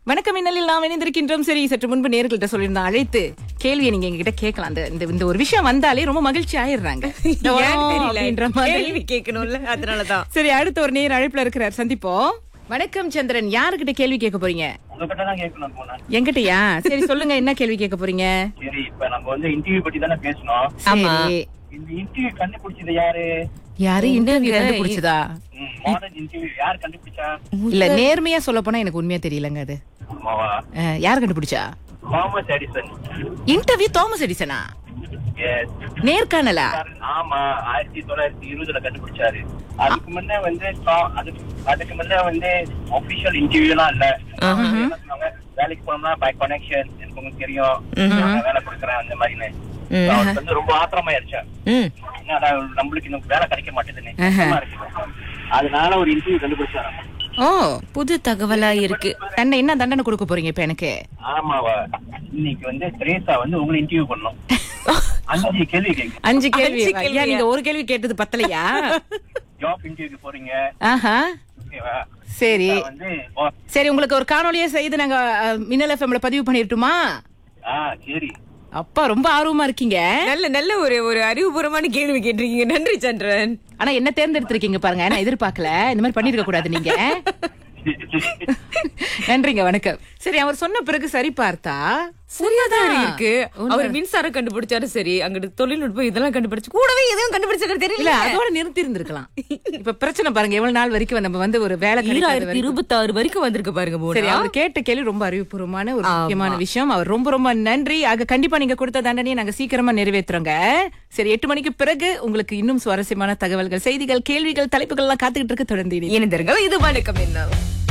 வணக்கம் இன்னலில் நாம் இணைந்திருக்கின்றோம் சரி சற்று முன்பு நேர்கள்ட்ட சொல்லியிருந்தோம் அழைத்து கேள்வியை நீங்க எங்ககிட்ட கேட்கலாம் அந்த இந்த- இந்த ஒரு விஷயம் வந்தாலே ரொம்ப மகிழ்ச்சி ஆயிடுறாங்க இந்த ஏன்னு வரோம் தெரியல. அப்படின்ற மாதிரி கேள்வி கேட்கணும்ல அதனாலதான் சரி அடுத்த ஒரு நேர் அழைப்புல இருக்கிறார் சந்திப்போம் வணக்கம் சந்திரன் யாருக்கிட்ட கேள்வி கேட்க போறீங்க உங்ககிட்ட தான் கேட்கணும் போனேன் என்கிட்டயா சரி சொல்லுங்க என்ன கேள்வி கேட்க போறீங்க சரி இப்ப நம்ம வந்து இன்டர்வியூ பத்தி தானே பேசணும் ஆமா. சரி இந்த இன்டர்வியூ கண்டுபிடிச்சது யாரு யாரு இன்டர்வியூ என்னங்க? கண்டுபிடிச்சதா மாடர்ன் இன்டர்வியூ யார் கண்டுபிடிச்சா இல்ல நேர்மையா சொல்ல போனா எனக்கு உண்மையா தெரியலங்க அது ஆமாவா அஹ், யார் கண்டுபிடிச்சா தாமஸ் எடிசன் இன்டர்வியூ தாமஸ் எடிசனா Yes. நேர்காணலா ஆமா ஆயிரத்தி தொள்ளாயிரத்தி இருபதுல கண்டுபிடிச்சாரு அதுக்கு முன்ன வந்து தா- அதுக்கு அதுக்கு முன்ன வந்து ஒபிஷியல் இன்டர்வியூ எல்லாம் இல்ல அவங்க என்ன சொன்னாங்க, வேலைக்கு போனோம்னா பை கனெக்ஷன் எனக்கு உங்களுக்கு தெரியும் நான் வேலை கொடுக்குறேன் அந்த மாதிரின்னு அவருக்கு வந்து ரொம்ப ஆத்திரமாயிருச்சு ம் என்னடா நம்மளுக்கு இன்னும் வேலை கிடைக்க மாட்டேதுன்னு கஷ்டமா இருக்கு. அதனால ஒரு இன்டர்வியூ கண்டுபிடிச்சாங்க ஓ புது தகவலா இருக்கு தண்டனை என்ன தண்டனை கொடுக்க போறீங்க இப்ப எனக்கு ஆமாவா இன்னைக்கு வந்து திரேசா வந்து உங்களை இன்டர்வியூ பண்ணோம் அஞ்சு கேள்வி கேட்க அஞ்சு கேள்வி அஞ்சு ஐயா கேள்வியா? நீங்க ஒரு கேள்வி கேட்டது பத்தலையா ஜாப் இன்டர்வியூக்கு போறீங்க ஆஹா ஓகேவா சரி நான் வந்து ஓ, சரி உங்களுக்கு ஒரு காணொளியே செய்து நாங்க அஹ், மின்னல் எஃப்எம்ல பதிவு பண்ணிரட்டுமா ஆ சரி அப்பா ரொம்ப ஆர்வமா இருக்கீங்க நல்ல நல்ல ஒரு ஒரு அறிவுபூர்வமான கேள்வி கேட்டிருக்கீங்க நன்றி சந்திரன் ஆனா என்ன தேர்ந்தெடுத்திருக்கீங்க பாருங்க நான் எதிர்பார்க்கல இந்த மாதிரி பண்ணிருக்க கூடாது நீங்க நன்றிங்க வணக்கம் சரி அவர் சொன்ன பிறகு சரி பார்த்தா சரியாதான் இருக்கு அவர் மின்சாரம் கண்டுபிடிச்சாரு சரி அங்கிட்டு தொழில்நுட்பம் இதெல்லாம் கண்டுபிடிச்சு கூடவே எதுவும் கண்டுபிடிச்சாரு இல்ல தெரியல அதோட நிறுத்தி இருந்திருக்கலாம் இப்ப பிரச்சனை பாருங்க எவ்வளவு நாள் வரைக்கும் நம்ம வந்து ஒரு வேலை கிடைக்காத ஈராயிரத்தி வரைக்கும் இருபத்தி ஆறு வரைக்கும் வந்திருக்கு பாருங்க சரி போனா அவர் கேட்ட கேள்வி ரொம்ப அறிவுபூர்வமான ஒரு ஆமா. முக்கியமான விஷயம் அவர் ரொம்ப ரொம்ப நன்றி ஆக கண்டிப்பா நீங்க கொடுத்த தண்டனையை நாங்க சீக்கிரமா நிறைவேற்றுறோங்க சரி எட்டு மணிக்கு பிறகு உங்களுக்கு இன்னும் சுவாரஸ்யமான தகவல்கள் செய்திகள் கேள்விகள் தலைப்புகள் எல்லாம் காத்துக்கிட்டு இருக்கு தொடர்ந்து இணைந்திருங்கள். இணைந்திருங்கள் இது வணக்கம் என்ன